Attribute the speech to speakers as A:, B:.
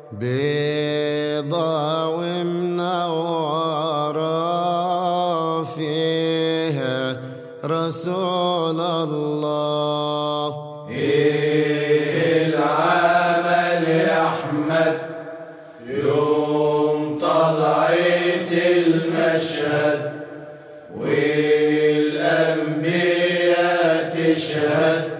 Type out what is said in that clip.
A: بيضا ومنورة فيها رسول الله
B: إيه العمل يا أحمد يوم طلعت المشهد والأنبياء تشهد